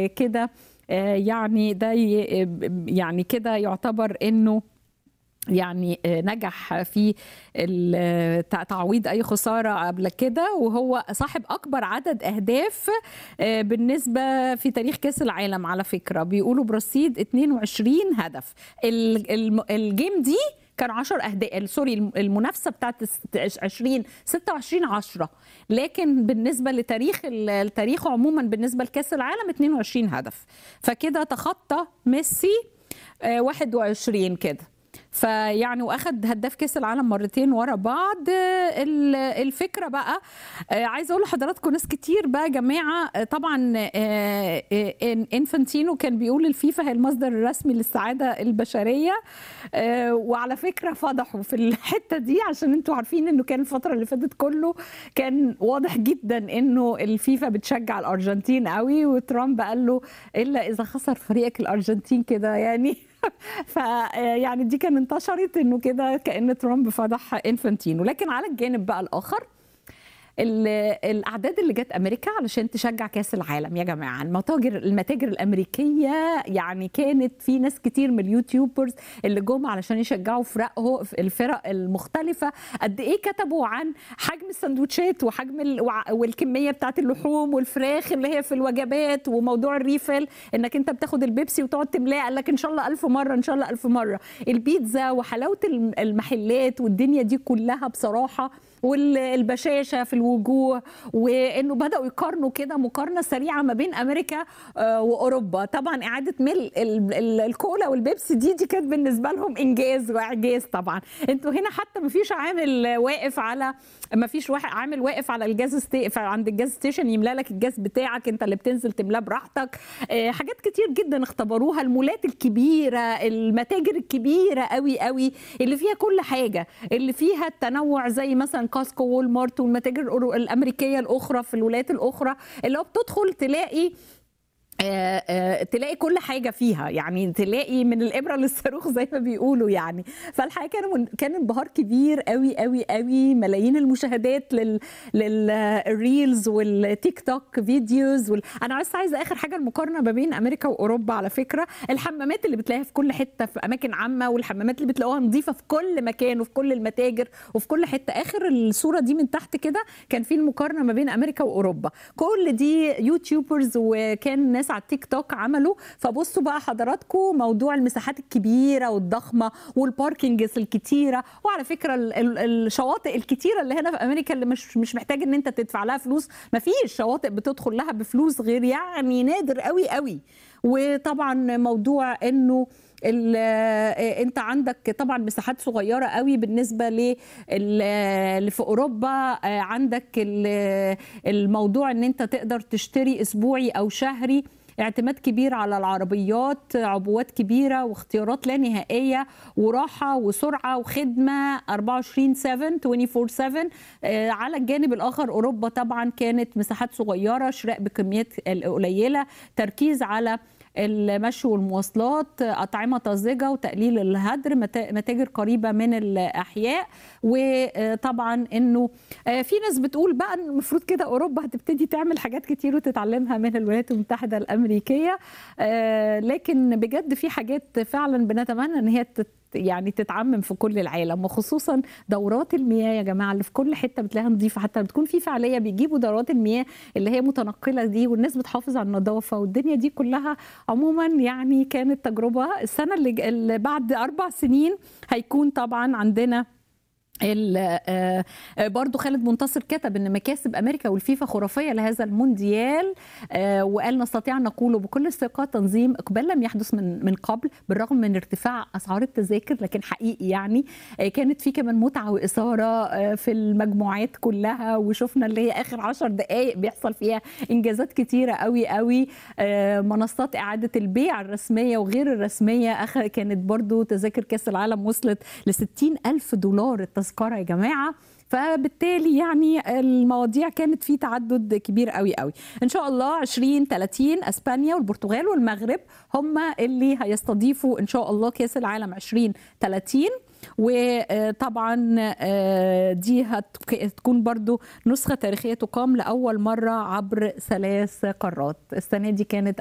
وكده آه، يعني ده ي- يعني كده يعتبر انه يعني آه، نجح في ال- تع- تعويض اي خساره قبل كده وهو صاحب اكبر عدد اهداف آه، بالنسبه في تاريخ كاس العالم على فكره بيقولوا برصيد 22 هدف ال- الم- الجيم دي كان 10 اهداف سوري الم- المنافسه بتاعت الس- 20 26 10 لكن بالنسبه لتاريخ ال- التاريخ عموما بالنسبه لكاس العالم 22 هدف فكده تخطى ميسي آه، 21 كده فيعني واخد هداف كاس العالم مرتين ورا بعض آه، ال- الفكره بقى آه، عايزه اقول لحضراتكم ناس كتير بقى يا جماعه آه، طبعا آه، آه، إن- انفانتينو كان بيقول الفيفا هي المصدر الرسمي للسعاده البشريه آه، وعلى فكره فضحوا في الحته دي عشان انتوا عارفين انه كان الفتره اللي فاتت كله كان واضح جدا انه الفيفا بتشجع الارجنتين قوي وترامب قال له الا اذا خسر فريقك الارجنتين كده يعني ف يعني دي كان انتشرت انه كده كان ترامب فضح انفانتينو لكن على الجانب بقى الاخر ال- الاعداد اللي جت امريكا علشان تشجع كاس العالم يا جماعه المتاجر المتاجر الامريكيه يعني كانت في ناس كتير من اليوتيوبرز اللي جم علشان يشجعوا فرقه الفرق المختلفه قد ايه كتبوا عن حجم السندوتشات وحجم ال... وع- والكميه بتاعت اللحوم والفراخ اللي هي في الوجبات وموضوع الريفل انك انت بتاخد البيبسي وتقعد تملاه قال لك ان شاء الله ألف مره ان شاء الله ألف مره البيتزا وحلاوه الم- المحلات والدنيا دي كلها بصراحه والبشاشه في الوجوه وانه بداوا يقارنوا كده مقارنه سريعه ما بين امريكا آه، واوروبا طبعا اعاده ملء ال- ال- الكولا والبيبسي دي دي كانت بالنسبه لهم انجاز واعجاز طبعا انتوا هنا حتى ما فيش عامل واقف على ما فيش واحد عامل واقف على الجاز ستي... عند الجاز ستيشن يملى لك الجاز بتاعك انت اللي بتنزل تملاه براحتك آه، حاجات كتير جدا اختبروها المولات الكبيره المتاجر الكبيره قوي قوي اللي فيها كل حاجه اللي فيها التنوع زي مثلا كاسكو وول مارت والمتاجر الأورو- الامريكيه الاخرى في الولايات الاخرى اللي هو بتدخل تلاقي آه، آه، تلاقي كل حاجه فيها يعني تلاقي من الابره للصاروخ زي ما بيقولوا يعني فالحقيقه كان من- كان انبهار كبير قوي قوي قوي ملايين المشاهدات لل للريلز والتيك توك فيديوز وال... انا بس عايزه اخر حاجه المقارنه ما بين امريكا واوروبا على فكره الحمامات اللي بتلاقيها في كل حته في اماكن عامه والحمامات اللي بتلاقوها نظيفه في كل مكان وفي كل المتاجر وفي كل حته اخر الصوره دي من تحت كده كان في المقارنه ما بين امريكا واوروبا كل دي يوتيوبرز وكان ناس على التيك توك عملوا فبصوا بقى حضراتكم موضوع المساحات الكبيره والضخمه والباركنجز الكتيره وعلى فكره ال- ال- الشواطئ الكتيره اللي هنا في امريكا اللي مش مش محتاج ان انت تدفع لها فلوس ما فيش شواطئ بتدخل لها بفلوس غير يعني نادر قوي قوي وطبعا موضوع انه ال- آه، انت عندك طبعا مساحات صغيره قوي بالنسبه لل- اللي في اوروبا آه، عندك ال- الموضوع ان انت تقدر تشتري اسبوعي او شهري اعتماد كبير على العربيات عبوات كبيره واختيارات لا نهائيه وراحه وسرعه وخدمه 24 7 24 7 آه، على الجانب الاخر اوروبا طبعا كانت مساحات صغيره شراء بكميات قليله تركيز على المشي والمواصلات أطعمة طازجة وتقليل الهدر متا- متاجر قريبة من الأحياء وطبعا أنه آه، في ناس بتقول بقى إن المفروض كده أوروبا هتبتدي تعمل حاجات كتير وتتعلمها من الولايات المتحدة الأمريكية آه، لكن بجد في حاجات فعلا بنتمنى أن هي تت يعني تتعمم في كل العالم وخصوصا دورات المياه يا جماعه اللي في كل حته بتلاقيها نظيفه حتى بتكون في فعاليه بيجيبوا دورات المياه اللي هي متنقله دي والناس بتحافظ على النظافه والدنيا دي كلها عموما يعني كانت تجربه السنه اللي, اللي بعد اربع سنين هيكون طبعا عندنا ال- آه، آه، برضو خالد منتصر كتب ان مكاسب امريكا والفيفا خرافيه لهذا المونديال آه، وقال نستطيع ان نقول بكل ثقه تنظيم اقبال لم يحدث من من قبل بالرغم من ارتفاع اسعار التذاكر لكن حقيقي يعني آه، كانت في كمان متعه واثاره آه، في المجموعات كلها وشفنا اللي هي اخر عشر دقائق بيحصل فيها انجازات كتيره قوي قوي آه، منصات اعاده البيع الرسميه وغير الرسميه أخ- كانت برضو تذاكر كاس العالم وصلت ل 60 الف دولار التذكره يا جماعه فبالتالي يعني المواضيع كانت في تعدد كبير قوي قوي ان شاء الله 20 30 اسبانيا والبرتغال والمغرب هم اللي هيستضيفوا ان شاء الله كاس العالم 20 30 وطبعا آه، دي هتكون برضو نسخة تاريخية تقام لأول مرة عبر ثلاث قارات السنة دي كانت